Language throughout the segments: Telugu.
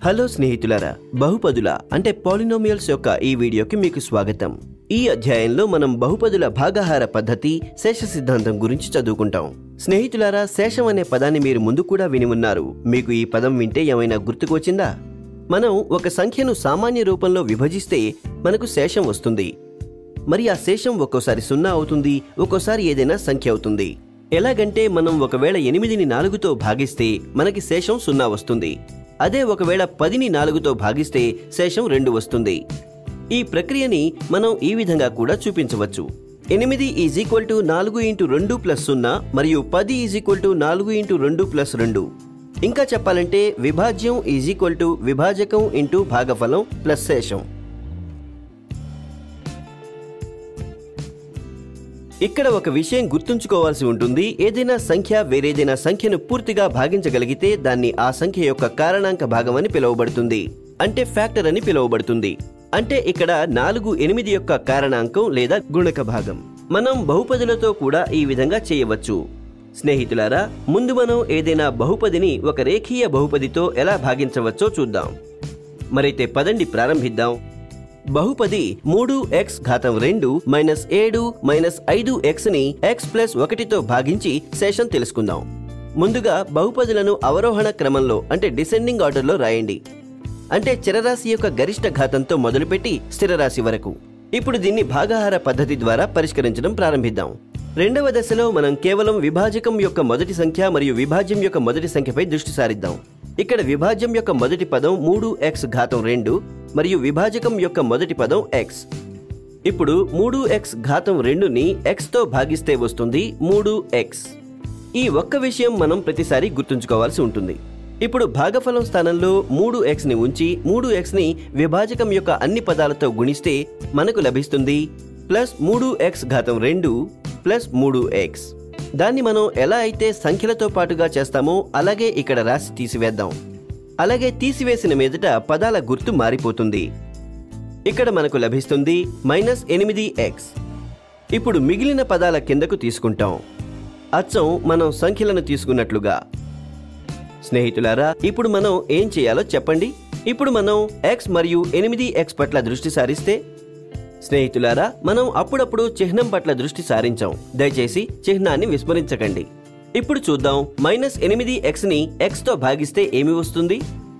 హలో స్నేహితులారా బహుపదుల అంటే పాలినోమియల్స్ యొక్క ఈ వీడియోకి మీకు స్వాగతం ఈ అధ్యాయంలో మనం బహుపదుల భాగాహార పద్ధతి శేష సిద్ధాంతం గురించి చదువుకుంటాం స్నేహితులారా శేషం అనే పదాన్ని మీరు ముందు కూడా విని ఉన్నారు మీకు ఈ పదం వింటే ఏమైనా గుర్తుకొచ్చిందా మనం ఒక సంఖ్యను సామాన్య రూపంలో విభజిస్తే మనకు శేషం వస్తుంది మరి ఆ శేషం ఒక్కోసారి సున్నా అవుతుంది ఒక్కోసారి ఏదైనా సంఖ్య అవుతుంది ఎలాగంటే మనం ఒకవేళ ఎనిమిదిని నాలుగుతో భాగిస్తే మనకి శేషం సున్నా వస్తుంది అదే ఒకవేళ పదిని నాలుగుతో భాగిస్తే శేషం రెండు వస్తుంది ఈ ప్రక్రియని మనం ఈ విధంగా కూడా చూపించవచ్చు ఎనిమిది ఈజ్ ఈక్వల్ టు నాలుగు ఇంటూ రెండు ప్లస్ సున్నా మరియు పది ఈజ్ ఈక్వల్ టు నాలుగు ఇంటూ రెండు ప్లస్ రెండు ఇంకా చెప్పాలంటే విభాజ్యం ఈజ్ ఈక్వల్ టు విభాజకం ఇంటూ భాగఫలం ప్లస్ శేషం ఇక్కడ ఒక విషయం గుర్తుంచుకోవాల్సి ఉంటుంది ఏదైనా సంఖ్య వేరేదైనా సంఖ్యను పూర్తిగా భాగించగలిగితే దాన్ని ఆ సంఖ్య యొక్క కారణాంక భాగం అని పిలువబడుతుంది అంటే ఫ్యాక్టర్ అని పిలువబడుతుంది అంటే ఇక్కడ నాలుగు ఎనిమిది యొక్క కారణాంకం లేదా గుణక భాగం మనం బహుపదులతో కూడా ఈ విధంగా చేయవచ్చు స్నేహితులారా ముందు మనం ఏదైనా బహుపదిని ఒక రేఖీయ బహుపదితో ఎలా భాగించవచ్చో చూద్దాం మరైతే పదండి ప్రారంభిద్దాం బహుపది మూడు ఎక్స్ ఘాతం రెండు మైనస్ ఏడు మైనస్ ఐదు ఎక్స్ ని ఎక్స్ ప్లస్ ఒకటితో భాగించి శేషం తెలుసుకుందాం ముందుగా బహుపదులను అవరోహణ క్రమంలో అంటే డిసెండింగ్ ఆర్డర్లో రాయండి అంటే చరరాశి యొక్క గరిష్ట ఘాతంతో మొదలుపెట్టి స్థిరరాశి వరకు ఇప్పుడు దీన్ని భాగాహార పద్ధతి ద్వారా పరిష్కరించడం ప్రారంభిద్దాం రెండవ దశలో మనం కేవలం విభాజకం యొక్క మొదటి సంఖ్య మరియు విభాజ్యం యొక్క మొదటి సంఖ్యపై దృష్టి సారిద్దాం ఇక్కడ విభాజ్యం యొక్క మొదటి పదం మూడు ఎక్స్ ఘాతం రెండు మరియు విభాజకం యొక్క మొదటి పదం ఎక్స్ ఇప్పుడు మూడు ఎక్స్ ఘాతం రెండుని ఎక్స్ తో భాగిస్తే వస్తుంది మూడు ఎక్స్ ఈ ఒక్క విషయం మనం ప్రతిసారి గుర్తుంచుకోవాల్సి ఉంటుంది ఇప్పుడు భాగఫలం స్థానంలో మూడు ఎక్స్ ని ఉంచి మూడు ఎక్స్ ని విభాజకం యొక్క అన్ని పదాలతో గుణిస్తే మనకు లభిస్తుంది ప్లస్ మూడు ఎక్స్ ఘాతం రెండు ప్లస్ మూడు ఎక్స్ దాన్ని మనం ఎలా అయితే సంఖ్యలతో పాటుగా చేస్తామో అలాగే ఇక్కడ రాసి తీసివేద్దాం అలాగే తీసివేసిన మీదట పదాల గుర్తు మారిపోతుంది ఇక్కడ మనకు లభిస్తుంది మైనస్ ఎనిమిది ఎక్స్ ఇప్పుడు మిగిలిన పదాల కిందకు తీసుకుంటాం అచ్చం మనం సంఖ్యలను తీసుకున్నట్లుగా స్నేహితులారా ఇప్పుడు మనం ఏం చేయాలో చెప్పండి ఇప్పుడు మనం ఎక్స్ మరియు ఎనిమిది ఎక్స్ పట్ల దృష్టి సారిస్తే స్నేహితులారా మనం అప్పుడప్పుడు చిహ్నం పట్ల దృష్టి సారించాం దయచేసి చిహ్నాన్ని విస్మరించకండి ఇప్పుడు చూద్దాం మైనస్ ఎనిమిది ఎక్స్ ని ఎక్స్ తో భాగిస్తే ఏమి వస్తుంది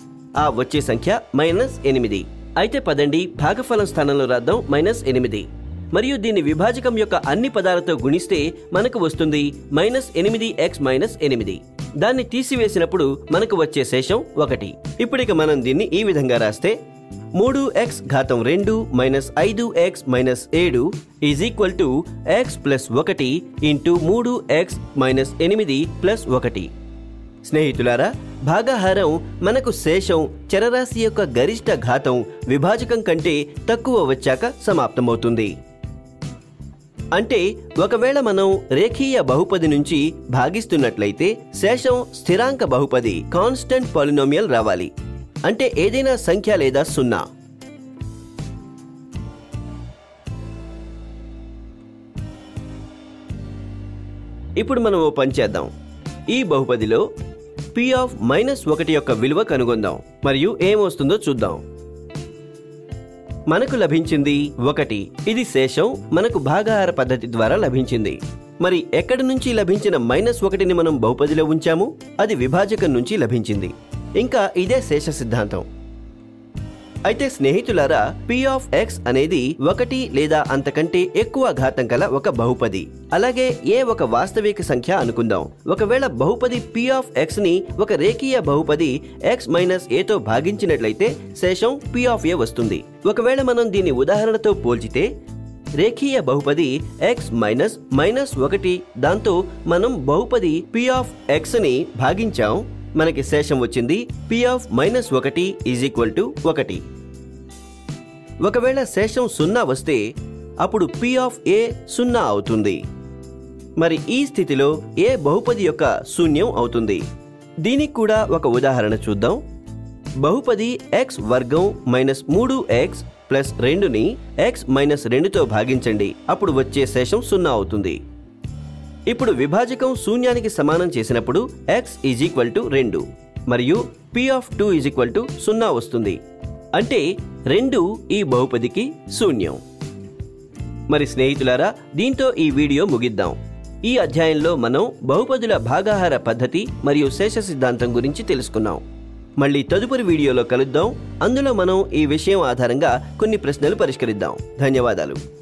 ఆ వచ్చే సంఖ్య మైనస్ ఎనిమిది అయితే పదండి భాగఫలం స్థానంలో రాద్దాం మైనస్ ఎనిమిది మరియు దీన్ని విభాజకం యొక్క అన్ని పదాలతో గుణిస్తే మనకు వస్తుంది మైనస్ ఎనిమిది ఎక్స్ మైనస్ ఎనిమిది దాన్ని తీసివేసినప్పుడు మనకు వచ్చే శేషం ఒకటి ఇప్పుడిక మనం దీన్ని ఈ విధంగా రాస్తే మూడు ఎక్స్ ఘాతం రెండు మైనస్ ఐదు ఎక్స్ మైనస్ ఏడు is equal to x plus ఒకటి ఇంటూ మూడు ఎక్స్ మైనస్ ఎనిమిది ప్లస్ ఒకటి స్నేహితులారా భాగాహారం మనకు శేషం చరరాశి యొక్క గరిష్ట ఘాతం విభాజకం కంటే తక్కువ వచ్చాక సమాప్తమవుతుంది అంటే ఒకవేళ మనం రేఖీయ బహుపది నుంచి భాగిస్తున్నట్లయితే శేషం స్థిరాంక బహుపది కాన్స్టెంట్ పాలినోమియల్ రావాలి అంటే ఏదైనా సంఖ్య లేదా సున్నా ఇప్పుడు మనం ఓ పని చేద్దాం ఈ బహుపదిలో పి ఆఫ్ మైనస్ ఒకటి యొక్క విలువ కనుగొందాం మరియు ఏమొస్తుందో చూద్దాం మనకు లభించింది ఒకటి ఇది శేషం మనకు భాగాహార పద్ధతి ద్వారా లభించింది మరి ఎక్కడి నుంచి లభించిన మైనస్ ఒకటిని మనం బహుపదిలో ఉంచాము అది విభాజకం నుంచి లభించింది ఇంకా ఇదే శేష సిద్ధాంతం అయితే స్నేహితులారా పి ఆఫ్ ఎక్స్ అనేది ఒకటి లేదా అంతకంటే ఎక్కువ ఘాతం గల ఒక బహుపది అలాగే ఏ ఒక వాస్తవిక సంఖ్య అనుకుందాం ఒకవేళ బహుపది పి ఆఫ్ ఎక్స్ ని ఒక రేఖీయ బహుపది ఎక్స్ మైనస్ ఏతో భాగించినట్లయితే శేషం పి ఆఫ్ ఏ వస్తుంది ఒకవేళ మనం దీన్ని ఉదాహరణతో పోల్చితే రేఖీయ బహుపది ఎక్స్ మైనస్ మైనస్ ఒకటి దాంతో మనం బహుపది పి ఆఫ్ ఎక్స్ ని భాగించాం మనకి శేషం వచ్చింది పి ఆఫ్ మైనస్ ఒకటి ఈజ్ ఈక్వల్ టు ఒకటి ఒకవేళ శేషం సున్నా వస్తే అప్పుడు పి ఆఫ్ ఏ సున్నా అవుతుంది మరి ఈ స్థితిలో ఏ బహుపది యొక్క శూన్యం అవుతుంది దీనికి కూడా ఒక ఉదాహరణ చూద్దాం బహుపది ఎక్స్ వర్గం మైనస్ మూడు ఎక్స్ ప్లస్ రెండుని ఎక్స్ మైనస్ రెండుతో భాగించండి అప్పుడు వచ్చే శేషం సున్నా అవుతుంది ఇప్పుడు విభాజకం శూన్యానికి సమానం చేసినప్పుడు ఎక్స్ ఈజ్ ఈక్వల్ టు రెండు మరియు P of two is equal to సున్నా వస్తుంది అంటే రెండు ఈ బహుపదికి శూన్యం మరి స్నేహితులారా దీంతో ఈ వీడియో ముగిద్దాం ఈ అధ్యాయంలో మనం బహుపదుల భాగాహార పద్ధతి మరియు శేష సిద్ధాంతం గురించి తెలుసుకున్నాం మళ్ళీ తదుపరి వీడియోలో కలుద్దాం అందులో మనం ఈ విషయం ఆధారంగా కొన్ని ప్రశ్నలు పరిష్కరిద్దాం ధన్యవాదాలు